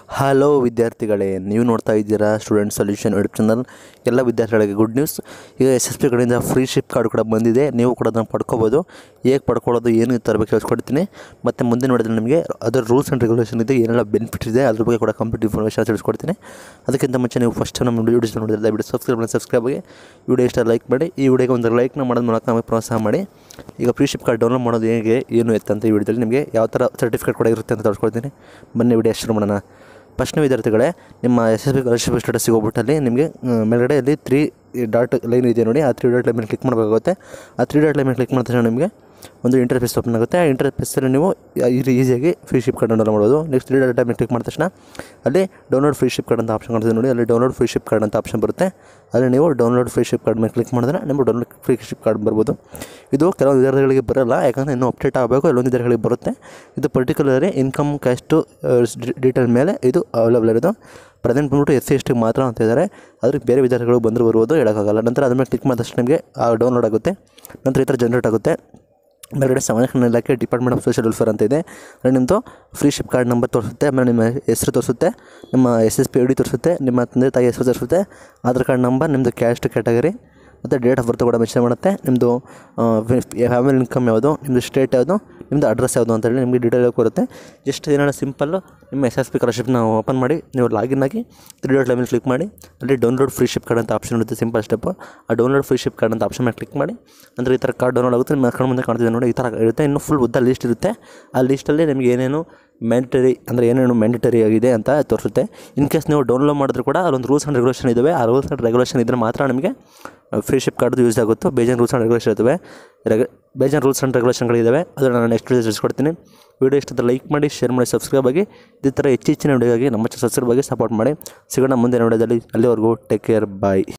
hello ವಿದ್ಯಾರ್ಥಿಗಳೇ ನೀವು ನೋಡ್ತಾ ಇದ್ದೀರಾ ಸ್ಟೂಡೆಂಟ್ ಸೊಲ್ಯೂಷನ್ ಯೂಟ್ಯೂಬ್ ಚಾನಲ್ ಎಲ್ಲ ವಿದ್ಯಾರ್ಥಿಗಳಿಗೆ ಗುಡ್ ನ್ಯೂಸ್ ಈಗ ಎಸ್ ಎಸ್ ಪಿ ಕಡೆಯಿಂದ ಫ್ರೀ ಶಿಪ್ ಕಾರ್ಡ್ ಕೂಡ ಬಂದಿದೆ ನೀವು ಕೂಡ ಅದನ್ನು ಪಡ್ಕೋಬೋದು ಹೇಗೆ ಪಡ್ಕೊಳ್ಳೋದು ಏನು ತರಬೇಕು ತಿಳಿಸ್ಕೊಡ್ತೀನಿ ಮತ್ತು ಮುಂದೆ ನೋಡಿದ್ರೆ ನಿಮಗೆ ಅದರ ರೂಲ್ಸ್ ಆ್ಯಂಡ್ ರೆಗ್ಯುಲೇಷನ್ ಇದೆ ಏನೆಲ್ಲ ಬೆನಿಫಿಟ್ ಇದೆ ಅದ್ರ ಬಗ್ಗೆ ಕೂಡ ಕಂಪ್ಲೀಟ್ ಇನ್ಫಾರ್ಮೇಷನ್ ತಿಳಿಸ್ಕೊಡ್ತೀನಿ ಅದಕ್ಕಿಂತ ಮುಂಚೆ ನೀವು ಫಸ್ಟ್ ನಮ್ಮ ವಿಡಿಯೋಸ್ ನೋಡಿದ್ರೆ ದಯವಿಟ್ಟು ಸಬ್ಸ್ಕ್ರೈಬ್ ಮಾಡಿ ಸಬ್ಸ್ಕ್ರೈಬ್ ಆಗಿ ವಿಡಿಯೋ ಇಷ್ಟ ಲೈಕ್ ಮಾಡಿ ಈ ವಿಡಿಯೋಗೆ ಒಂದು ಲೈಕ್ನ ಮಾಡೋದು ಮೂಲಕ ನಮಗೆ ಪ್ರೋತ್ಸಾಹ ಮಾಡಿ ಈಗ ಫ್ರೀ ಶಿಪ್ ಕಾರ್ಡ್ ಡೌನ್ಲೋಡ್ ಮಾಡೋದು ಹೇಗೆ ಏನು ಎತ್ತಂತ ಈ ವಿಡಿಯೋದಲ್ಲಿ ನಿಮಗೆ ಯಾವ ಥರ ಸರ್ಟಿಫಿಕೇಟ್ ಕೂಡ ಇರುತ್ತೆ ಅಂತ ತೋರಿಸ್ಕೊಡ್ತೀನಿ ಬನ್ನಿ ವಿಡಿಯೋ ಶುರು ಮಾಡೋಣ ಫಸ್ಟ್ನೇ ವಿದ್ಯಾರ್ಥಿಗಳೇ ನಿಮ್ಮ ಎಸ್ ಎಸ್ ಬಿ ಸ್ಕಾಲರ್ಶಿಪ್ ಸ್ಟೇಟಸ್ಗೆ ಹೋಗ್ಬಿಟ್ಟಲ್ಲಿ ನಿಮಗೆ ಆ, ಮೇಲ್ಗಡೆ ಅಲ್ಲಿ ತ್ರೀ ಡಾಟ್ ಲೈನ್ ಇದೆ ನೋಡಿ ಆ ತ್ರೀ ಡಾಟ್ ಲೈನ್ ಮೇಲೆ ಕ್ಲಿಕ್ ಮಾಡಬೇಕಾಗುತ್ತೆ ಆ ತ್ರೀ ಡಾಟ್ ಲೈನ್ ಮೇಲೆ ಕ್ಲಿಕ್ ಮಾಡಿದ ತಕ್ಷಣ ನಿಮಗೆ ಒಂದು ಇಂಟರ್ಫೇಸ್ ಓಪನ್ ಆಗುತ್ತೆ ಆ ಇಂಟರ್ಫೇಸಲ್ಲಿ ನೀವು ಈಸಿಯಾಗಿ ಫ್ರೀ ಶಿಪ್ ಕಾರ್ಡ್ ಡೌನ್ಲೋಡ್ ಮಾಡ್ಬೋದು ನೆಕ್ಸ್ಟ್ ತ್ರೀ ಡಾಟ್ ಲೈನ್ ಮೇಲೆ ಕ್ಲಿಕ್ ಮಾಡಿದ ತಕ್ಷಣ ಅಲ್ಲಿ ಡೌನ್ಲೋಡ್ ಫ್ರೀ ಶಿಪ್ ಕಾರ್ಡ್ ಅಂತ ಆಪ್ಷನ್ ಕಾಣ್ತದೆ ನೋಡಿ ಅಲ್ಲಿ ಡೌನ್ಲೋಡ್ ಫ್ರೀ ಶಿಪ್ ಕಾರ್ಡ್ ಅಂತ ಆಪ್ಷನ್ ಬರುತ್ತೆ ಅಲ್ಲಿ ನೀವು ಡೌನ್ಲೋಡ್ ಫ್ರೀ ಶಿಪ್ ಕಾರ್ಡ್ ಮೇಲೆ ಕ್ಲಿಕ್ ಮಾಡಿದ್ರೆ ನಿಮಗೆ ಡೌನ್ಲೋಡ್ ಫ್ರೀ ಶಿಪ್ ಕಾರ್ಡ್ ಬರ್ಬೋದು ಇದು ಕೆಲವು ವಿದ್ಯಾರ್ಥಿಗಳಿಗೆ ಬರಲ್ಲ ಯಾಕಂದರೆ ಇನ್ನೂ ಅಪ್ಡೇಟ್ ಆಗಬೇಕು ಕೆಲವೊಂದು ವಿದ್ಯಾರ್ಥಿಗಳಿಗೆ ಬರುತ್ತೆ ಇದು ಪರ್ಟಿಕ್ಯುಲರಿ ಇನ್ಕಮ್ ಕ್ಯಾಸ್ಟು ಡೀಟೇಲ್ ಮೇಲೆ ಇದು ಅವೈಲೇಬಲ್ ಇರೋದು ಪ್ರೆಸೆಂಟ್ ಬಂದ್ಬಿಟ್ಟು ಎಸ್ ಸಿ ಎಸ್ ಟಿಗೆ ಮಾತ್ರ ಅಂತ ಇದ್ದಾರೆ ಅದಕ್ಕೆ ಬೇರೆ ವಿದ್ಯಾರ್ಥಿಗಳು ಬಂದರೂ ಬರ್ಬೋದು ಹೇಳೋಕ್ಕಾಗಲ್ಲ ನಂತರ ಅದ್ರ ಮೇಲೆ ಕ್ಲಿಕ್ ಮಾಡಿದ ತಕ್ಷಣ ನಿಮಗೆ ಡೌನ್ಲೋಡ್ ಆಗುತ್ತೆ ನಂತರ ಈ ಥರ ಜನ್ರೇಟ್ ಆಗುತ್ತೆ ಮೇಲ್ಗಡೆ ಸಂರಕ್ಷಣಾ ಇಲಾಖೆ ಡಿಪಾರ್ಟ್ಮೆಂಟ್ ಆಫ್ ಸೋಷಿಯಲ್ ವೆಲ್ಫೇರ್ ಅಂತ ಇದೆ ಅಲ್ಲಿ ನಿಮ್ಮದು ಫ್ರೀ ಶಿಪ್ ಕಾರ್ಡ್ ನಂಬರ್ ತೋರಿಸುತ್ತೆ ಆಮೇಲೆ ನಿಮ್ಮ ಹೆಸರು ತೋರಿಸುತ್ತೆ ನಿಮ್ಮ S S P I D ತೋರಿಸುತ್ತೆ ನಿಮ್ಮ ತಂದೆ ತಾಯಿ ಹೆಸರು ತೋರಿಸುತ್ತೆ ಆಧಾರ್ ಕಾರ್ಡ್ ನಂಬರ್ ನಿಮ್ಮದು ಕ್ಯಾಸ್ಟ್ ಕ್ಯಾಟಗರಿ ಮತ್ತು ಡೇಟ್ ಆಫ್ ಬರ್ತ್ ಕೂಡ ಮೆನ್ಷನ್ ಮಾಡುತ್ತೆ ನಿಮ್ಮದು ಫ್ಯಾಮಿಲಿ ಇನ್ಕಮ್ ಯಾವುದು ನಿಮ್ಮದು ಸ್ಟೇಟ್ ಯಾವುದು ನಿಮ್ಮದು ಅಡ್ರೆಸ್ ಯಾವುದು ಅಂತೇಳಿ ನಿಮಗೆ ಡೀಟೇಲ್ ಬರುತ್ತೆ ಜಸ್ಟ್ ಏನಾರ ಸಿಂಪಲ್ಲು ನಿಮ್ಮ ಎಸ್ ಎಸ್ ಪಿ ಸ್ಕಾಲರ್ಶಿಪ್ನ ಓಪನ್ ಮಾಡಿ ನೀವು ಲಾಗಿನ್ ಆಗಿ ತ್ರೀ ಡಾಟ್ ಲೆವೆನ್ ಕ್ಲಿಕ್ ಮಾಡಿ ಅಲ್ಲಿ ಡೌನ್ಲೋಡ್ ಫ್ರೀ ಶಿಪ್ ಕಾರ್ಡ್ ಅಂತ ಆಪ್ಷನ್ ಇರುತ್ತೆ ಸಿಂಪಲ್ ಸ್ಟೆಪ್ ಆ ಡೌನ್ಲೋಡ್ ಫ್ರೀ ಶಿಪ್ ಕಾರ್ಡ್ ಅಂತ ಆಪ್ಷನ್ ಮೇಲೆ ಕ್ಲಿಕ್ ಮಾಡಿ ಅಂದರೆ ಈ ಥರ ಕಾರ್ಡ್ ಡೌನ್ಲೋಡ್ ಆಗುತ್ತೆ ನಿಮ್ಮ ಕಣ್ಣು ಮುಂದೆ ಕಾಣ್ತಿದೆ ನೋಡಿ ಈ ಥರ ಇರುತ್ತೆ ಇನ್ನು ಫುಲ್ ಉದ್ದ ಲಿಸ್ಟ್ ಇರುತ್ತೆ ಆ ಲಿಸ್ಟಲ್ಲಿ ನಿಮಗೆ ಏನೇನು ಮ್ಯಾಂಡಟರಿ ಅಂದರೆ ಏನೇನು ಮ್ಯಾಂಡಟರಿ ಆಗಿದೆ ಅಂತ ತೋರಿಸುತ್ತೆ ಇನ್ ಕೇಸ್ ನೀವು ಡೌನ್ಲೋಡ್ ಮಾಡಿದ್ರು ಕೂಡ ಅಲ್ಲೊಂದು ರೂಲ್ಸ್ ಆ್ಯಂಡ್ ರೆಗ್ಯುಲೇಷನ್ ಇದ್ದಾವೆ ಆ ರೂಲ್ಸ್ ಆ್ಯಂಡ್ ರೆಗ್ಯುಲೇಷನ್ ಇದ್ದರೆ ಮಾತ್ರ ನಿಮಗೆ ಫ್ರೀ ಶಿಪ್ ಕಾರ್ಡ್ದು ಯೂಸ್ ಆಗುತ್ತೆ ಬೇಜಾನ್ ರೂಲ್ಸ್ ಆ್ಯಂಡ್ ರೆಗ್ಯುಲೇಷನ್ ಇರ್ತವೆ ರೆಗ ಬೇಜಾನ್ ರೂಲ್ಸ್ ಆ್ಯಂಡ್ ರೆಗ್ಯುಲೇಷನ್ಗಳಿದ್ದಾವೆ ಅದನ್ನು ನಾನು ನೆಕ್ಸ್ಟ್ ವೀಡಿಯೋ ತಿಳಿಸ್ಕೊಡ್ತೀನಿ ವಿಡಿಯೋ ಇಷ್ಟದ ಲೈಕ್ ಮಾಡಿ ಶೇರ್ ಮಾಡಿ ಸಬ್ಸ್ಕ್ರೈಬ್ ಆಗಿ ಇದೇ ಥರ ಹೆಚ್ಚಿನ ವಿಡಿಯೋಗಾಗಿ ನಮ್ಮ ಸಬ್ಸ್ಕ್ರೈಬ್ ಆಗಿ ಸಪೋರ್ಟ್ ಮಾಡಿ ಸಿಗೋಣ ಮುಂದೆ ವಿಡಿಯೋದಲ್ಲಿ ಅಲ್ಲಿವರೆಗೂ ಟೇಕ್ ಕೇರ್ ಬಾಯ್